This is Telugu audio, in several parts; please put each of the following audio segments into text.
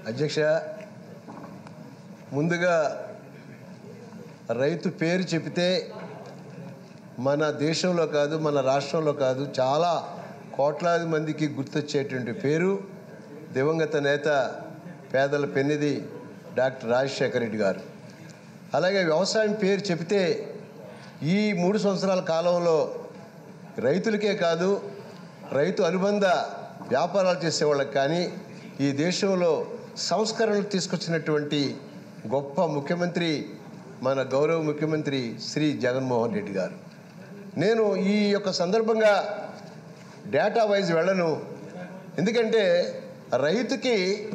అధ్యక్ష ముందుగా రైతు పేరు చెబితే మన దేశంలో కాదు మన రాష్ట్రంలో కాదు చాలా కోట్లాది మందికి గుర్తొచ్చేటువంటి పేరు దివంగత నేత పేదల పెన్నిది డాక్టర్ రాజశేఖర రెడ్డి గారు అలాగే వ్యవసాయం పేరు చెబితే ఈ మూడు సంవత్సరాల కాలంలో రైతులకే కాదు రైతు అనుబంధ వ్యాపారాలు చేసేవాళ్ళకి కానీ ఈ దేశంలో సంస్కరణలు తీసుకొచ్చినటువంటి గొప్ప ముఖ్యమంత్రి మన గౌరవ ముఖ్యమంత్రి శ్రీ జగన్మోహన్ రెడ్డి గారు నేను ఈ యొక్క సందర్భంగా డేటా వైజ్ వెళ్ళను ఎందుకంటే రైతుకి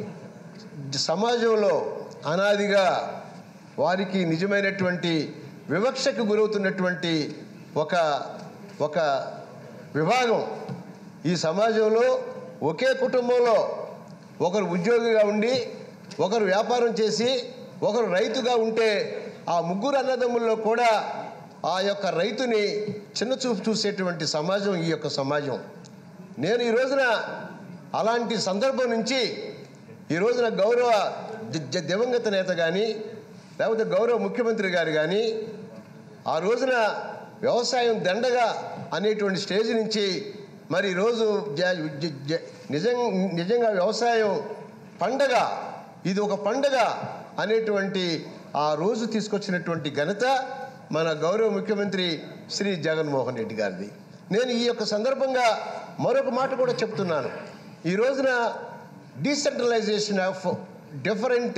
సమాజంలో అనాదిగా వారికి నిజమైనటువంటి వివక్షకు గురవుతున్నటువంటి ఒక ఒక విభాగం ఈ సమాజంలో ఒకే కుటుంబంలో ఒకరు ఉద్యోగిగా ఉండి ఒకరు వ్యాపారం చేసి ఒకరు రైతుగా ఉంటే ఆ ముగ్గురు అన్నదమ్ముల్లో కూడా ఆ యొక్క రైతుని చిన్నచూపు చూసేటువంటి సమాజం ఈ యొక్క సమాజం నేను ఈ రోజున అలాంటి సందర్భం నుంచి ఈ రోజున గౌరవ ది- ది- దివంగత నేత కానీ లేకపోతే గౌరవ ముఖ్యమంత్రి గారు కానీ ఆ రోజున వ్యవసాయం దండగా అనేటువంటి స్టేజ్ నుంచి మరి ఈరోజు జ- జ- జ- నిజం నిజంగా వ్యవసాయం పండగ ఇది ఒక పండగ అనేటువంటి ఆ రోజు తీసుకొచ్చినటువంటి ఘనత మన గౌరవ ముఖ్యమంత్రి శ్రీ జగన్మోహన్ రెడ్డి గారిది నేను ఈ యొక్క సందర్భంగా మరొక మాట కూడా చెప్తున్నాను ఈ రోజున decentralisation of different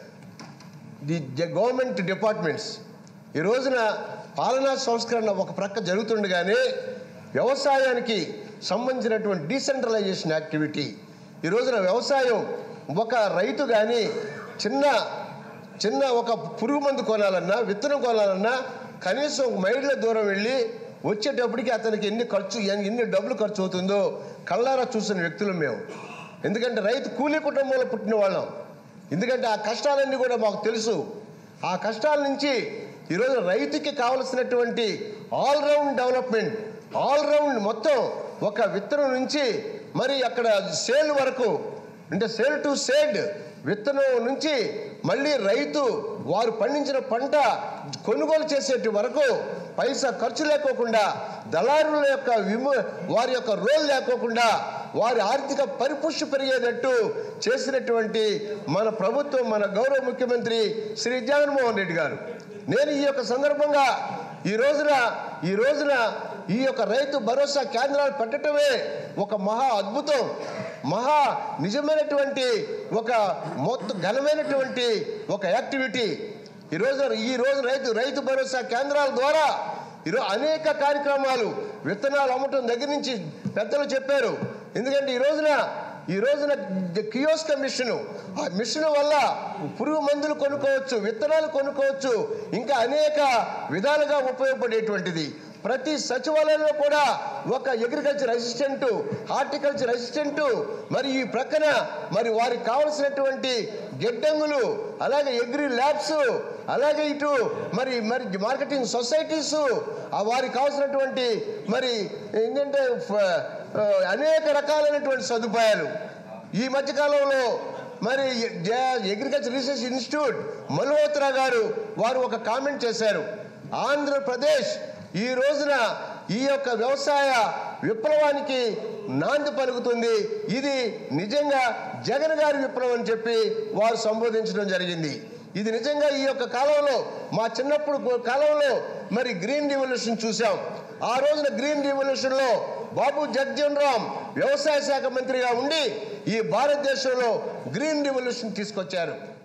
the government departments ఈ రోజున పాలనా సంస్కరణ ఒక ప్రక్క జరుగుతుండగానే వ్యవసాయానికి సంబంధించినటువంటి డీసెంట్రలైజేషన్ యాక్టివిటీ ఈ రోజున వ్యవసాయం ఒక రైతు కానీ చిన్న చిన్న ఒక పురుగు మందు కొనాలన్నా విత్తనం కొనాలన్నా కనీసం ఒక మైళ్ళ దూరం వెళ్ళి వచ్చేటప్పటికి అతనికి ఎన్ని ఖర్చు ఎన్ని ఎన్ని డబ్బులు ఖర్చు అవుతుందో కళ్ళారా చూసిన వ్యక్తులు మేము ఎందుకంటే రైతు కూలీ కుటుంబంలో పుట్టిన వాళ్ళం ఎందుకంటే ఆ కష్టాలన్నీ కూడా మాకు తెలుసు ఆ కష్టాల నుంచి ఈరోజు రైతుకి కావలసినటువంటి ఆల్రౌండ్ డెవలప్మెంట్ ఆల్రౌండ్ మొత్తం ఒక విత్తనం నుంచి మరి అక్కడ సేల్ వరకు అంటే సేల్ టు సేడ్ విత్తనం నుంచి మళ్ళీ రైతు వారు పండించిన పంట కొనుగోలు చేసేటి వరకు పైసా ఖర్చు లేకోకుండా దళారుల యొక్క విము వారి యొక్క రోల్ లేకోకుండా వారి ఆర్థిక పరిపుష్టి పెరిగేటట్టు చేసినటువంటి మన ప్రభుత్వం మన గౌరవ ముఖ్యమంత్రి శ్రీ జగన్మోహన్ రెడ్డి గారు నేను ఈ యొక్క సందర్భంగా ఈ రోజున ఈ రోజున ఈ యొక్క రైతు భరోసా కేంద్రాలు పెట్టడమే ఒక మహా అద్భుతం మహా నిజమైనటువంటి ఒక మొత్తం ఘనమైనటువంటి ఒక యాక్టివిటీ ఈ రోజు ఈ రోజు రైతు రైతు భరోసా కేంద్రాల ద్వారా ఈరోజు అనేక కార్యక్రమాలు విత్తనాలు అమ్మటం దగ్గర నుంచి పెద్దలు చెప్పారు ఎందుకంటే ఈ రోజున ఈ రోజున కియోస్క మిషన్ ఆ మిషన్ వల్ల పురుగు మందులు కొనుక్కోవచ్చు విత్తనాలు కొనుక్కోవచ్చు ఇంకా అనేక విధాలుగా ఉపయోగపడేటువంటిది ప్రతి సచివాలయంలో కూడా ఒక అగ్రికల్చర్ అసిస్టెంట్ హార్టికల్చర్ అసిస్టెంట్ మరి ఈ ప్రక్కన మరి వారికి కావలసినటువంటి గిడ్డంగులు అలాగే అగ్రి ల్యాబ్స్ అలాగే ఇటు మరి మరి మార్కెటింగ్ సొసైటీస్ ఆ వారికి కావాల్సినటువంటి మరి ఏంటంటే ఫ- ఆ, అనేక రకాలైనటువంటి సదుపాయాలు ఈ మధ్యకాలంలో మరి అగ్రికల్చర్ రీసెర్చ్ ఇన్స్టిట్యూట్ మల్హోత్రా గారు వారు ఒక కామెంట్ చేశారు ఆంధ్రప్రదేశ్ ఈ రోజున ఈ యొక్క వ్యవసాయ విప్లవానికి నాంది పలుకుతుంది ఇది నిజంగా జగన్ గారి విప్లవం అని చెప్పి వారు సంబోధించడం జరిగింది ఇది నిజంగా ఈ యొక్క కాలంలో మా చిన్నప్పుడు కాలంలో మరి గ్రీన్ రివల్యూషన్ చూసాం ఆ రోజున గ్రీన్ రివల్యూషన్ లో బాబు జగ్జన్ రామ్ వ్యవసాయ శాఖ మంత్రిగా ఉండి ఈ భారతదేశంలో గ్రీన్ రివల్యూషన్ తీసుకొచ్చారు